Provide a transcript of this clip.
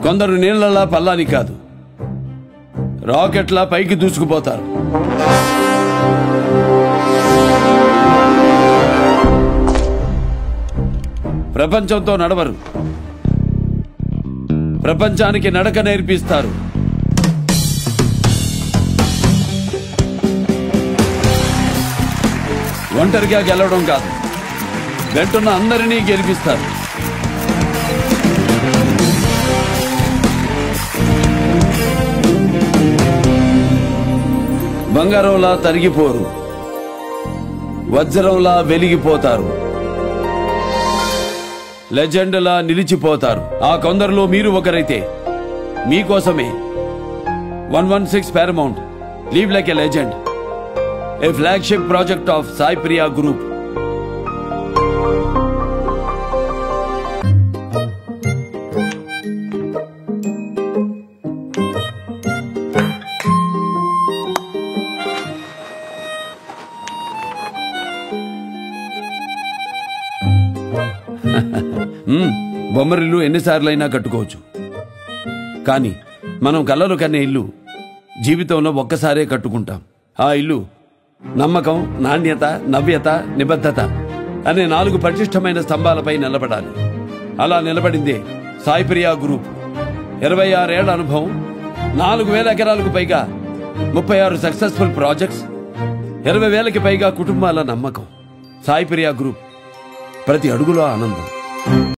కొందరు నీళ్లలా పల్లాని కాదు రాకెట్లా పైకి దూసుకుపోతారు ప్రపంచంతో నడవరు ప్రపంచానికి నడక నేర్పిస్తారు ఒంటరిగా గెలవడం కాదు వెంటున్న అందరినీ గెలిపిస్తారు బంగారంలా తరిగిపోరు వజ్రంలా వెలిగిపోతారు లెజెండ్లా నిలిచిపోతారు ఆ కొందరిలో మీరు ఒకరైతే మీకోసమే one one six paramount live like a legend a flagship project of Sai Priya group hmm. బొమ్మరిల్లు ఎన్నిసార్లైనా కట్టుకోవచ్చు కానీ మనం కలలు కనే ఇల్లు జీవితంలో ఒక్కసారే కట్టుకుంటాం ఆ ఇల్లు నమ్మకం నాణ్యత నవ్యత నిబద్ధత అనే నాలుగు పటిష్టమైన స్తంభాలపై నిలబడాలి అలా నిలబడిందే సాయిప్రియా గ్రూప్ ఇరవై ఆరేళ్ల అనుభవం నాలుగు వేల ఎకరాలకు పైగా ముప్పై ఆరు సక్సెస్ఫుల్ ప్రాజెక్ట్స్ ఇరవై వేలకి పైగా కుటుంబాల నమ్మకం సాయిప్రియా గ్రూప్ ప్రతి అడుగులో ఆనందం